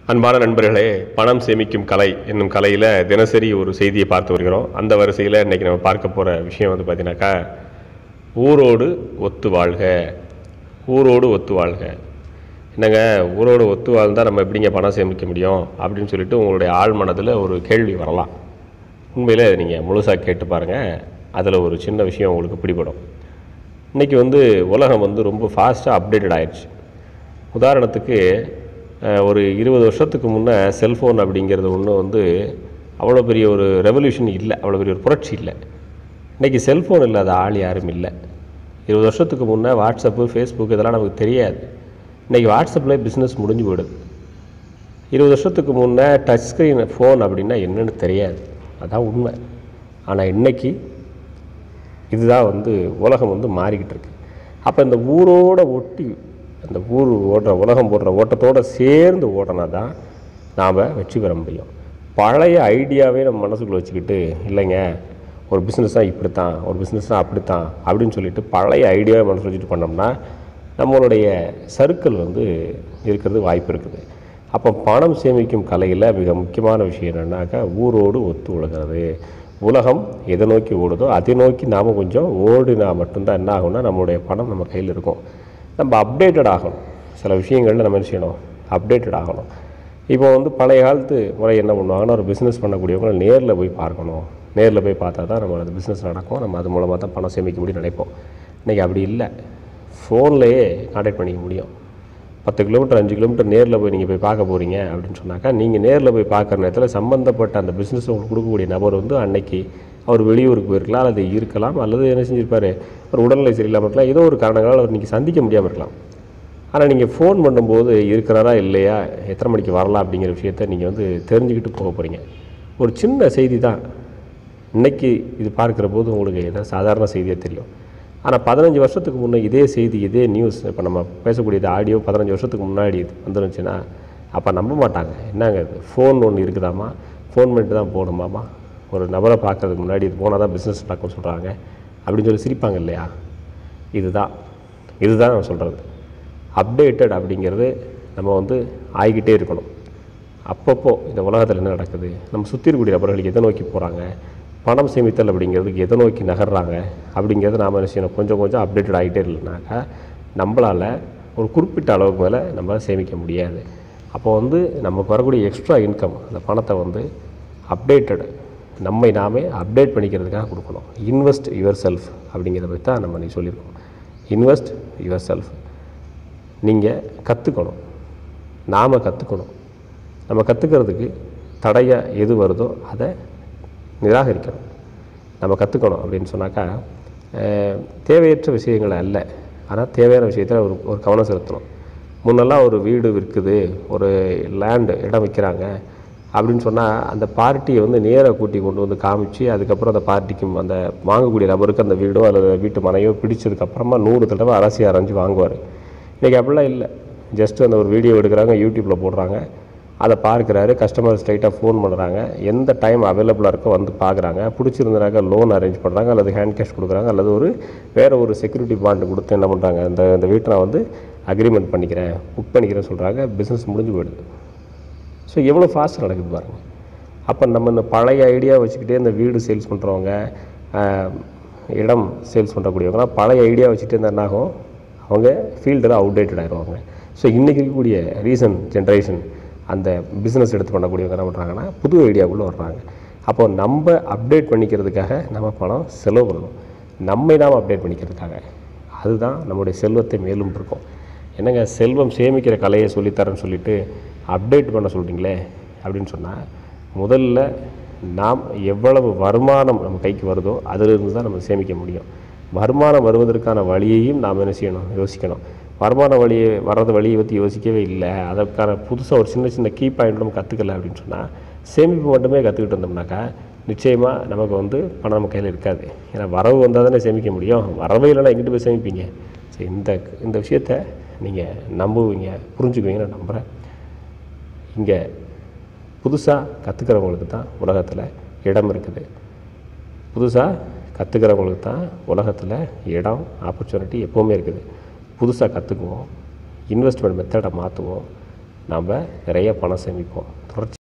அன்பான நண்பர்களே பணம் சேமிக்கும் கலை என்னும் கலையில் தினசரி ஒரு செய்தியை பார்த்து வருகிறோம் அந்த வரிசையில் இன்றைக்கி நம்ம பார்க்க போகிற விஷயம் வந்து பார்த்தீங்கன்னாக்கா ஊரோடு ஒத்து வாழ்க ஊரோடு ஒத்து வாழ்க என்னங்க ஊரோடு ஒத்து வாழ்ந்தால் நம்ம எப்படிங்க பணம் சேமிக்க முடியும் அப்படின்னு சொல்லிட்டு உங்களுடைய ஆழ் மனதில் ஒரு கேள்வி வரலாம் உண்மையில் நீங்கள் முழுசாக கேட்டு பாருங்கள் அதில் ஒரு சின்ன விஷயம் உங்களுக்கு பிடிபடும் இன்றைக்கி வந்து உலகம் வந்து ரொம்ப ஃபாஸ்ட்டாக அப்டேட்டட் ஆயிடுச்சு உதாரணத்துக்கு அஹ், ஒரு இருபது வருஷத்துக்கு முன்னே செல்ஃபோன் அப்படிங்கிறது ஒன்று வந்து அவ்வளோ பெரிய ஒரு ரெவல்யூஷன் இல்லை அவ்வளோ பெரிய ஒரு புரட்சி இல்லை இன்றைக்கி செல்ஃபோன் இல்லாத ஆள் யாரும் இல்லை இருபது வருஷத்துக்கு முன்னே வாட்ஸ்அப்பு ஃபேஸ்புக் இதெல்லாம் நமக்கு தெரியாது இன்றைக்கி வாட்ஸ்அப்பில் பிஸ்னஸ் முடிஞ்சு போயிடுது இருபது வருஷத்துக்கு முன்னே டச் ஸ்க்ரீன் ஃபோன் அப்படின்னா என்னன்னு தெரியாது அதான் உண்மை ஆனால் இன்னைக்கு இதுதான் வந்து உலகம் வந்து மாறிக்கிட்டு இருக்கு அப்போ இந்த ஊரோட ஒட்டி அந்த ஊர் ஓடுற உலகம் போடுற ஓட்டத்தோடு சேர்ந்து ஓடினா தான் நாம் வெற்றி பெற முடியும் பழைய ஐடியாவே நம்ம மனசுக்குள்ளே வச்சுக்கிட்டு இல்லைங்க ஒரு பிஸ்னஸ்னால் இப்படித்தான் ஒரு பிஸ்னஸ்னால் அப்படித்தான் அப்படின்னு சொல்லிட்டு பழைய ஐடியாவை மனசில் வச்சுட்டு பண்ணோம்னா நம்மளுடைய சர்க்கிள் வந்து இருக்கிறது வாய்ப்பு இருக்குது அப்போ பணம் சேமிக்கும் கலையில் மிக முக்கியமான விஷயம் என்னென்னாக்கா ஊரோடு ஒத்து உலகிறது உலகம் எதை நோக்கி ஓடுதோ அதை நோக்கி நாம் கொஞ்சம் ஓடினா மட்டும்தான் என்ன ஆகும்னா நம்மளுடைய பணம் நம்ம கையில் இருக்கும் நம்ம அப்டேட்டட் ஆகணும் சில விஷயங்களில் நம்ம என்ன செய்யணும் அப்டேட்டட் ஆகணும் இப்போ வந்து பழைய காலத்து முறை என்ன பண்ணுவாங்கன்னா ஒரு பிஸ்னஸ் பண்ணக்கூடியவங்க நேரில் போய் பார்க்கணும் நேரில் போய் பார்த்தா தான் நம்ம அந்த பிஸ்னஸ் நடக்கும் நம்ம அது மூலமாக தான் பணம் சேமிக்க முடியும்னு நினைப்போம் இன்றைக்கி அப்படி இல்லை ஃபோன்லேயே காண்டாக்ட் பண்ணிக்க முடியும் பத்து கிலோமீட்டர் அஞ்சு கிலோமீட்டர் நேரில் போய் நீங்கள் போய் பார்க்க போகிறீங்க அப்படின்னு சொன்னாக்கா நீங்கள் நேரில் போய் பார்க்குற நேரத்தில் சம்மந்தப்பட்ட அந்த பிஸ்னஸ் உங்களுக்கு கொடுக்கக்கூடிய நபர் வந்து அன்னைக்கு அவர் வெளியூருக்கு போயிருக்கலாம் அல்லது இருக்கலாம் அல்லது என்ன செஞ்சிருப்பார் ஒரு உடல்நிலை சரியில்லாமல் இருக்கலாம் ஏதோ ஒரு காரணங்களால் அவர் நீங்கள் சந்திக்க முடியாமல் இருக்கலாம் ஆனால் நீங்கள் ஃபோன் பண்ணும்போது இருக்கிறாரா இல்லையா எத்தனை மணிக்கு வரலாம் அப்படிங்கிற விஷயத்த நீங்கள் வந்து தெரிஞ்சுக்கிட்டு போக போகிறீங்க ஒரு சின்ன செய்தி தான் இன்னைக்கு இது பார்க்குற போது உங்களுக்கு ஏதோ சாதாரண செய்தியாக தெரியும் ஆனால் பதினஞ்சு வருஷத்துக்கு முன்னே இதே செய்தி இதே நியூஸ் இப்போ நம்ம பேசக்கூடியது ஆடியோ பதினஞ்சு வருஷத்துக்கு முன்னாடி இது வந்துருந்துச்சுன்னா அப்போ நம்ப மாட்டாங்க என்னங்க இது ஃபோன் ஒன்று இருக்குதாம்மா ஃபோன் பண்ணிட்டு தான் போகணுமாம்மா ஒரு நபரை பார்க்கறதுக்கு முன்னாடி இது போனால் தான் பிஸ்னஸ் நடக்கும்னு சொல்கிறாங்க அப்படின்னு சொல்லி சிரிப்பாங்க இல்லையா இதுதான் இதுதான் நான் சொல்கிறது அப்டேட்டட் அப்படிங்கிறது நம்ம வந்து ஆகிக்கிட்டே இருக்கணும் அப்பப்போ இந்த உலகத்தில் என்ன நடக்குது நம்ம சுற்றி இருக்கக்கூடிய நபர்கள் எதை நோக்கி போகிறாங்க பணம் சேமித்தல் அப்படிங்கிறதுக்கு எதை நோக்கி நகர்றாங்க அப்படிங்கிறத நாம் என்ன செய்யணும் கொஞ்சம் கொஞ்சம் அப்டேட்டட் ஆகிட்டே இல்லைனாக்கா நம்மளால் ஒரு குறிப்பிட்ட அளவுக்கு மேலே நம்ம சேமிக்க முடியாது அப்போ வந்து நமக்கு வரக்கூடிய எக்ஸ்ட்ரா இன்கம் அந்த பணத்தை வந்து அப்டேட்டட் நம்மை நாமே அப்டேட் பண்ணிக்கிறதுக்காக கொடுக்கணும் இன்வெஸ்ட் யுவர் செல்ஃப் அப்படிங்கிறத பற்றி தான் நம்ம நீ சொல்லியிருக்கோம் இன்வெஸ்ட் யுவர் செல்ஃப் நீங்கள் கற்றுக்கணும் நாம் கற்றுக்கணும் நம்ம கற்றுக்கிறதுக்கு தடையாக எது வருதோ அதை நிராகரிக்கணும் நம்ம கற்றுக்கணும் அப்படின்னு சொன்னாக்கா அஹ், தேவையற்ற விஷயங்களை அல்ல ஆனால் தேவையான விஷயத்தில் ஒரு ஒரு கவனம் செலுத்தணும் முன்னெல்லாம் ஒரு வீடு விற்குது ஒரு லேண்டு இடம் விற்கிறாங்க அப்படின்னு சொன்னால் அந்த பார்ட்டியை வந்து நேராக கூட்டி கொண்டு வந்து காமிச்சு அதுக்கப்புறம் அந்த பார்ட்டிக்கு அந்த வாங்கக்கூடிய நபருக்கு அந்த வீடோ அல்லது வீட்டு மனையோ பிடிச்சதுக்கப்புறமா நூறு தடவை அரசி அரைஞ்சு வாங்குவார் இன்றைக்கி அப்படிலாம் இல்லை ஜஸ்ட் அந்த ஒரு வீடியோ எடுக்கிறாங்க யூடியூப்பில் போடுறாங்க அதை பார்க்குறாரு கஸ்டமர் ஸ்ட்ரைட்டாக ஃபோன் பண்ணுறாங்க எந்த டைம் அவைலபிளாக இருக்கோ வந்து பார்க்குறாங்க பிடிச்சிருந்தனாக்கா லோன் அரேஞ்ச் பண்ணுறாங்க அல்லது ஹேண்ட் கேஷ் கொடுக்குறாங்க அல்லது ஒரு வேறு ஒரு செக்யூரிட்டி பாண்டு கொடுத்து என்ன பண்ணுறாங்க இந்த இந்த வீட்டை நான் வந்து அக்ரிமெண்ட் பண்ணிக்கிறேன் புக் பண்ணிக்கிறேன்னு சொல்கிறாங்க பிஸ்னஸ் முடிஞ்சு போயிடுது ஸோ எவ்வளோ ஃபாஸ்ட் நடக்குது பாருங்கள் அப்போ நம்ம இந்த பழைய ஐடியா வச்சுக்கிட்டே இந்த வீடு சேல்ஸ் பண்ணுறவங்க இடம் சேல்ஸ் பண்ணக்கூடியவங்கலாம் பழைய ஐடியா வச்சுட்டு இருந்தால் என்ன ஆகும் அவங்க ஃபீல்டில் அவுடேட்டட் ஆயிடுவாங்க ஸோ இன்றைக்கி இருக்கக்கூடிய ரீசன் ஜென்ரேஷன் அந்த பிஸ்னஸ் எடுத்து பண்ணக்கூடியவங்க என்ன பண்ணுறாங்கன்னா புது ஐடியாவுக்குள்ளே வர்றாங்க அப்போ நம்ம அப்டேட் பண்ணிக்கிறதுக்காக நம்ம பணம் செலவு பண்ணணும் நம்மை நாம் அப்டேட் பண்ணிக்கிறதுக்காக அதுதான் நம்முடைய செல்வத்தை மேலும் இருக்கும் என்னங்க செல்வம் சேமிக்கிற கலையை சொல்லித்தரேன்னு சொல்லிட்டு அப்டேட் பண்ண சொல்கிறீங்களே அப்படின்னு சொன்னால் முதல்ல நாம் எவ்வளவு வருமானம் நம்ம கைக்கு வருதோ அதிலிருந்து தான் நம்ம சேமிக்க முடியும் வருமானம் வருவதற்கான வழியையும் நாம் என்ன செய்யணும் யோசிக்கணும் வருமான வழியை வர்றது வழியை பற்றி யோசிக்கவே இல்லை அதற்கான புதுசாக ஒரு சின்ன சின்ன கீ பாயிண்ட் நம்ம கற்றுக்கல அப்படின்னு சொன்னால் சேமிப்பு மட்டுமே கற்றுக்கிட்டு இருந்தோம்னாக்கா நிச்சயமாக நமக்கு வந்து பணம் நம்ம கையில் இருக்காது ஏன்னா வரவு வந்தால் தானே சேமிக்க முடியும் வரவே இல்லைன்னா எங்கிட்டு போய் சேமிப்பீங்க சரி இந்த இந்த விஷயத்த நீங்கள் நம்புவீங்க புரிஞ்சுக்குவீங்க நான் நம்புகிறேன் இங்கே புதுசாக கற்றுக்கிறவங்களுக்கு தான் உலகத்தில் இடம் இருக்குது புதுசாக கற்றுக்கிறவங்களுக்கு தான் உலகத்தில் இடம் ஆப்பர்ச்சுனிட்டி எப்போவுமே இருக்குது புதுசாக கற்றுக்குவோம் இன்வெஸ்ட்மெண்ட் மெத்தடை மாற்றுவோம் நாம் நிறைய பணம் சேமிப்போம் தொடர்ச்சி